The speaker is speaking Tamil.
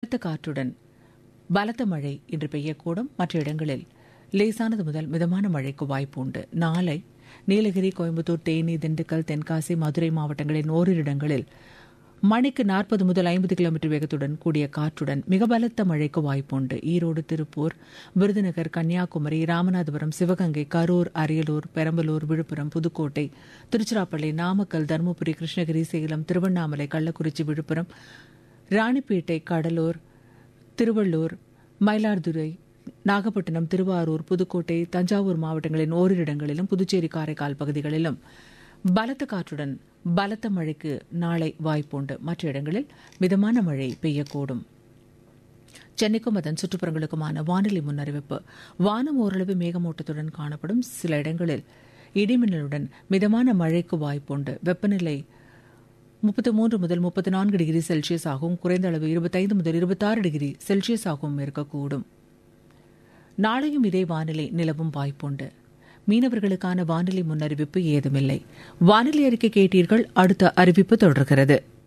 பலத்த காற்றுடன் பலத்த மழை இன்று பெய்யக்கூடும் மற்ற இடங்களில் லேசானது முதல் மிதமான மழைக்கு வாய்ப்பு உண்டு நாளை நீலகிரி கோயம்புத்தூர் தேனி திண்டுக்கல் தென்காசி மதுரை மாவட்டங்களின் ஓரிரு இடங்களில் மணிக்கு நாற்பது முதல் ஐம்பது கிலோமீட்டர் வேகத்துடன் கூடிய காற்றுடன் மிக பலத்த மழைக்கு வாய்ப்புண்டு ஈரோடு திருப்பூர் விருதுநகர் கன்னியாகுமரி ராமநாதபுரம் சிவகங்கை கரூர் அரியலூர் பெரம்பலூர் விழுப்புரம் புதுக்கோட்டை திருச்சிராப்பள்ளி நாமக்கல் தருமபுரி கிருஷ்ணகிரி சேலம் திருவண்ணாமலை கள்ளக்குறிச்சி விழுப்புரம் ராணிப்பேட்டை கடலூர் திருவள்ளூர் மயிலாடுதுறை நாகப்பட்டினம் திருவாரூர் புதுக்கோட்டை தஞ்சாவூர் மாவட்டங்களின் ஓரிரு இடங்களிலும் புதுச்சேரி காரைக்கால் பகுதிகளிலும் பலத்த காற்றுடன் பலத்த மழைக்கு நாளை வாய்ப்புண்டு மற்ற இடங்களில் மிதமான மழை பெய்யக்கூடும் சென்னைக்கும் அதன் சுற்றுப்புறங்களுக்குமான வானிலை முன்னறிவிப்பு வானம் ஓரளவு மேகமூட்டத்துடன் காணப்படும் சில இடங்களில் இடிமின்னலுடன் மிதமான மழைக்கு வாய்ப்புண்டு வெப்பநிலை முப்பத்து மூன்று முதல் முப்பத்தி நான்கு டிகிரி செல்சியஸ் ஆகவும் குறைந்த அளவு இருபத்தைந்து முதல் இருபத்தாறு டிகிரி செல்சியஸ் ஆகவும் இருக்கக்கூடும் நாளையும் இதே வானிலை நிலவும் வாய்ப்புண்டு மீனவர்களுக்கான வானிலை முன்னறிவிப்பு ஏதுமில்லை வானிலை அறிக்கை கேட்டீர்கள் அடுத்த அறிவிப்பு தொடர்கிறது